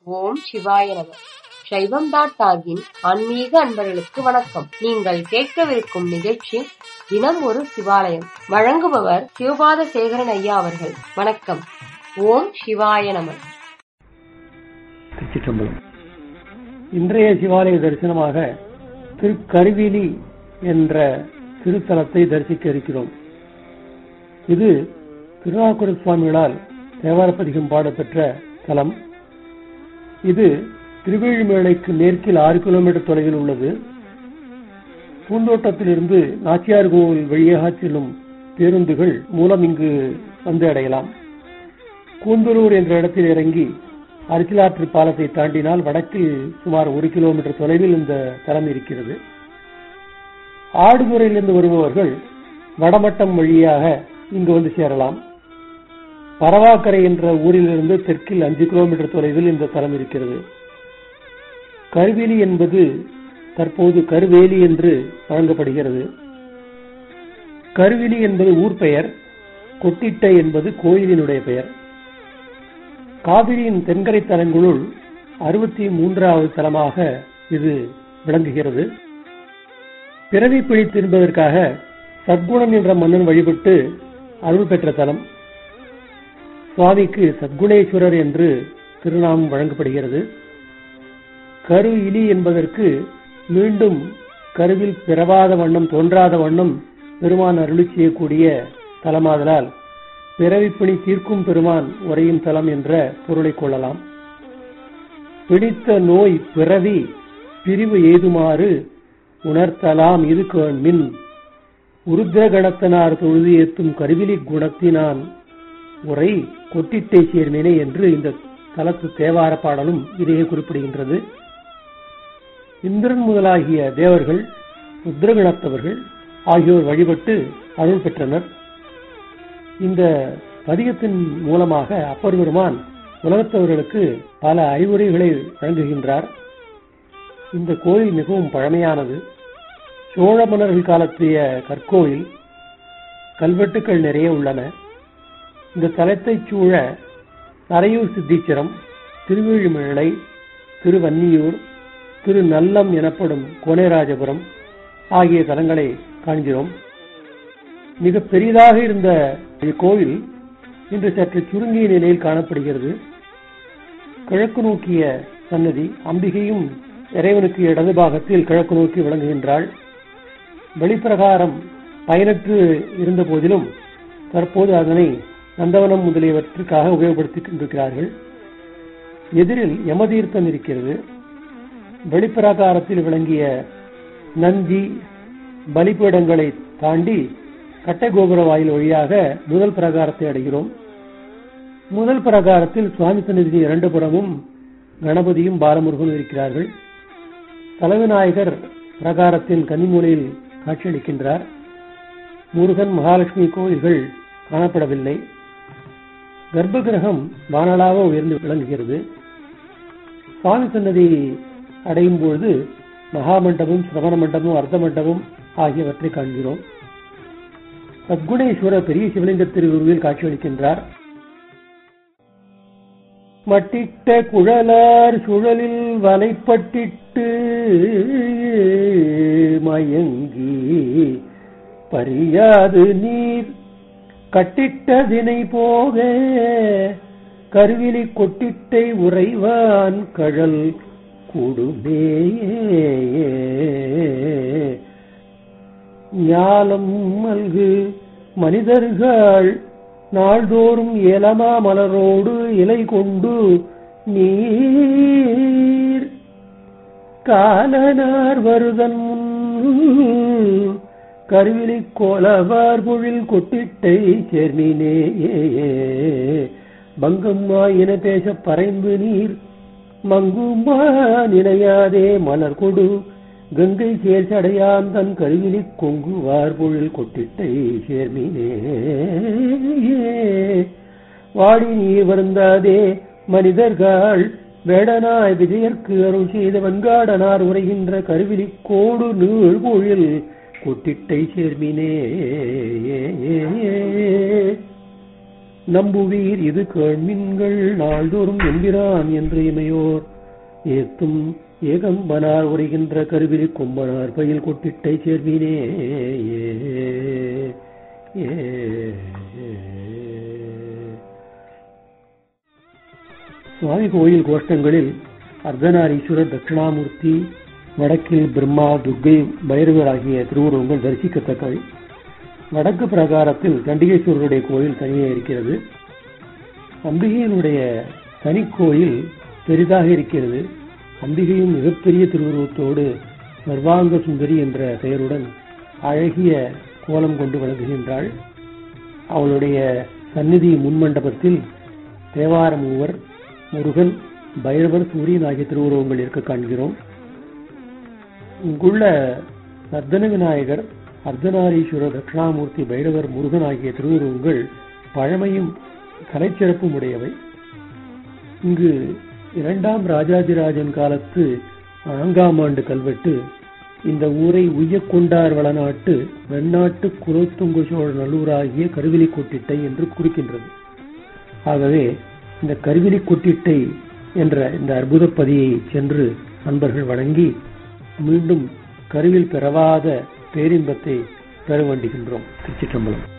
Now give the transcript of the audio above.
ஓம் சிவாய நம சைவம் டாட் டாகின் ஆன்மீக அன்பர்களுக்கு வணக்கம் நீங்கள் கேட்கவிருக்கும் நிகழ்ச்சி தினம் ஒரு சிவாலயம் வழங்குபவர் சிவபாத சேகரன் ஐயா அவர்கள் வணக்கம் ஓம் சிவாய நம திருச்சிற்றம்பலம் இன்றைய சிவாலய தரிசனமாக திருக்கருவிலி என்ற திருத்தலத்தை தரிசிக்க இருக்கிறோம் இது திருநாக்குட சுவாமிகளால் தேவாரப்பதிகம் பாடப்பெற்ற தலம் இது திருவேழிமேளைக்கு மேற்கில் ஆறு கிலோமீட்டர் தொலைவில் உள்ளது பூந்தோட்டத்திலிருந்து நாச்சியார் கோவில் வழியாக செல்லும் பேருந்துகள் மூலம் இங்கு வந்து அடையலாம் கூந்தலூர் என்ற இடத்தில் இறங்கி அரசிலாற்று பாலத்தை தாண்டினால் வடக்கில் சுமார் ஒரு கிலோமீட்டர் தொலைவில் இந்த தலம் இருக்கிறது ஆடுதுறையிலிருந்து வருபவர்கள் வடமட்டம் வழியாக இங்கு வந்து சேரலாம் பரவாக்கரை என்ற ஊரிலிருந்து தெற்கில் அஞ்சு கிலோமீட்டர் தொலைவில் இந்த தலம் இருக்கிறது கருவேலி என்பது தற்போது கருவேலி என்று வழங்கப்படுகிறது கருவிலி என்பது ஊர் பெயர் கொட்டிட்டை என்பது கோயிலினுடைய பெயர் காவிரியின் தென்கரை தலங்களுள் அறுபத்தி மூன்றாவது தலமாக இது விளங்குகிறது பிறவி பிடித்து என்பதற்காக சத்குணன் என்ற மன்னன் வழிபட்டு அருள் பெற்ற தலம் சுவாமிக்கு சத்குணேஸ்வரர் என்று திருநாமம் வழங்கப்படுகிறது கரு இலி என்பதற்கு மீண்டும் கருவில் பிறவாத வண்ணம் தோன்றாத வண்ணம் பெருமான் அருளி செய்யக்கூடிய தலமாதலால் பிறவிப்பிணி தீர்க்கும் பெருமான் உரையும் தலம் என்ற பொருளை கொள்ளலாம் பிடித்த நோய் பிறவி பிரிவு எய்துமாறு உணர்த்தலாம் இது மின் உருத்திர கணத்தனார் தொழுது ஏத்தும் கருவிலி குணத்தினான் உரை கொட்டிட்டை சேர்மேனே என்று இந்த தலத்து தேவார பாடலும் இதையே குறிப்பிடுகின்றது இந்திரன் முதலாகிய தேவர்கள் ருத்ரகணத்தவர்கள் ஆகியோர் வழிபட்டு அருள் பெற்றனர் இந்த பதிகத்தின் மூலமாக அப்பர் பெருமான் உலகத்தவர்களுக்கு பல அறிவுரைகளை வழங்குகின்றார் இந்த கோயில் மிகவும் பழமையானது சோழ மன்னர்கள் காலத்திய கற்கோயில் கல்வெட்டுக்கள் நிறைய உள்ளன இந்த தலத்தை சூழ நரையூர் சித்தீச்சரம் திருவிழிமிழலை திருவன்னியூர் திரு நல்லம் எனப்படும் கோனேராஜபுரம் ஆகிய தலங்களை காண்கிறோம் மிக பெரிதாக இருந்த இக்கோவில் இன்று சற்று சுருங்கிய நிலையில் காணப்படுகிறது கிழக்கு நோக்கிய சன்னதி அம்பிகையும் இறைவனுக்கு இடது பாகத்தில் கிழக்கு நோக்கி விளங்குகின்றாள் வெளிப்பிரகாரம் பயனற்று இருந்த போதிலும் தற்போது அதனை நந்தவனம் முதலியவற்றுக்காக உபயோகப்படுத்திக் கொண்டிருக்கிறார்கள் எதிரில் யமதீர்த்தம் இருக்கிறது வெளிப்பிரகாரத்தில் விளங்கிய நந்தி பலிபீடங்களை தாண்டி கட்டகோபுர வாயில் வழியாக முதல் பிரகாரத்தை அடைகிறோம் முதல் பிரகாரத்தில் சுவாமி சன்னிதி இரண்டு புறமும் கணபதியும் பாலமுருகனும் இருக்கிறார்கள் தலைவிநாயகர் பிரகாரத்தின் கன்னிமூலையில் காட்சியளிக்கின்றார் முருகன் மகாலட்சுமி கோயில்கள் காணப்படவில்லை கர்ப்ப கிரகம் வானலாக உயர்ந்து விளங்குகிறது சுவாமி சன்னதி அடையும் பொழுது மகாமண்டபம் சிரவண மண்டபம் அர்த்த மண்டபம் ஆகியவற்றை காண்கிறோம் சத்குணேஸ்வரர் பெரிய சிவலிங்க திருவுருவில் காட்சியளிக்கின்றார் மட்டிட்ட குழலார் சுழலில் வலைப்பட்டிட்டு மயங்கி பரியாது நீர் கட்டிட்டதினை போக கருவிலி கொட்டிட்டை உறைவான் கழல் கூடுமே ஞாலம் மல்கு மனிதர்கள் நாள்தோறும் ஏலமா மலரோடு இலை கொண்டு நீர் காலனார் வருதன் கருவிலி கோலவார் பொழில் கொட்டிட்டை சேர்மினே பங்கம்மா என பேச பறைந்து நீர் மங்குமா நினையாதே மலர் கொடு கங்கை சேர்ச்சடையான் தன் கருவிலி கொங்குவார் பொழில் கொட்டிட்டை சேர்மினே வாடி நீர் வருந்தாதே மனிதர்கள் வேடனாய் விஜயர்க்கு அருள் செய்த வெண்காடனார் உரைகின்ற கருவிலி கோடு நீள் பொழில் கொட்டிட்டை சேர்மினே நம்புவீர் இது கேள்மின்கள் நாள்தோறும் என்கிறான் என்று இமையோர் ஏத்தும் ஏகம்பனார் உரைகின்ற கருவிலி கொம்பனார் பயில் கொட்டிட்டை சேர்வினே ஏ, ஏ, ஏ. சுவாமி கோயில் கோஷ்டங்களில் அர்த்தநாரீஸ்வரர் தட்சிணாமூர்த்தி வடக்கில் பிரம்மா துர்கை பைரவர் ஆகிய திருவுருவங்கள் தரிசிக்கத்தக்கவை வடக்கு பிரகாரத்தில் கண்டிகேஸ்வரருடைய கோயில் தனியே இருக்கிறது அம்பிகையினுடைய தனிக்கோயில் பெரிதாக இருக்கிறது அம்பிகையும் மிகப்பெரிய திருவுருவத்தோடு சர்வாங்க சுந்தரி என்ற பெயருடன் அழகிய கோலம் கொண்டு விளங்குகின்றாள் அவளுடைய சந்நிதி முன்மண்டபத்தில் தேவார மூவர் முருகன் பைரவர் சூரியன் ஆகிய திருவுருவங்கள் இருக்க காண்கிறோம் இங்குள்ள நர்தன விநாயகர் அர்த்தநாரீஸ்வரர் தட்சிணாமூர்த்தி பைரவர் முருகன் ஆகிய திருவுருவங்கள் பழமையும் கலைச்சிறப்பும் உடையவை இங்கு இரண்டாம் ராஜாதிராஜன் காலத்து நான்காம் ஆண்டு கல்வெட்டு இந்த ஊரை உய்யக் கொண்டார் வளநாட்டு வெண்ணாட்டு குலோத்துங்க சோழ நல்லூராகிய கருவிலி கொட்டிட்டை என்று குறிக்கின்றது ஆகவே இந்த கருவிலி கொட்டிட்டை என்ற இந்த அற்புத பதியை சென்று நண்பர்கள் வணங்கி மீண்டும் கருவில் பெறவாத பேரின்பத்தை பெற வேண்டுகின்றோம் திருச்சிற்றம்பலம்